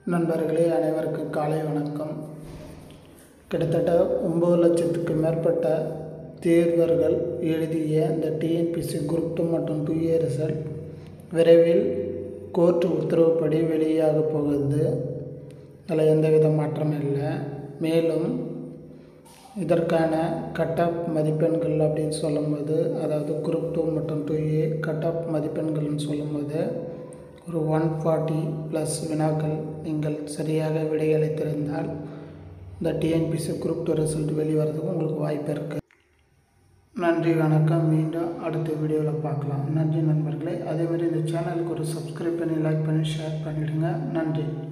நண்பர்களே அனைவருக்கும் காலை வணக்கம் கிட்டத்தட்ட ஒம்பது லட்சத்துக்கு மேற்பட்ட தேர்வர்கள் எழுதிய இந்த டிஎன்பிசி குரூப் டூ மற்றும் டூ இயர் ரிசல்ட் விரைவில் கோர்ட் உத்தரவுப்படி வெளியாக போகுது அதில் எந்தவித மாற்றமும் இல்லை மேலும் இதற்கான கட் ஆஃப் மதிப்பெண்கள் அப்படின்னு சொல்லும்போது அதாவது குரூப் டூ மற்றும் டூ ஏ கட் ஆஃப் மதிப்பெண்கள்னு சொல்லும்போது ஒரு ஒன் ஃபார்ட்டி ப்ளஸ் வினாக்கள் நீங்கள் சரியாக விடையளித்திருந்தால் இந்த டிஎன்பிசி குரூப் டூ ரிசல்ட் வெளிவரதுக்கு உங்களுக்கு வாய்ப்பு இருக்குது நன்றி வணக்கம் மீண்டும் அடுத்த வீடியோவில் பார்க்கலாம் நன்றி நண்பர்களே அதே மாதிரி இந்த சேனலுக்கு ஒரு சப்ஸ்கிரைப் பண்ணி லைக் பண்ணி ஷேர் பண்ணிவிடுங்க நன்றி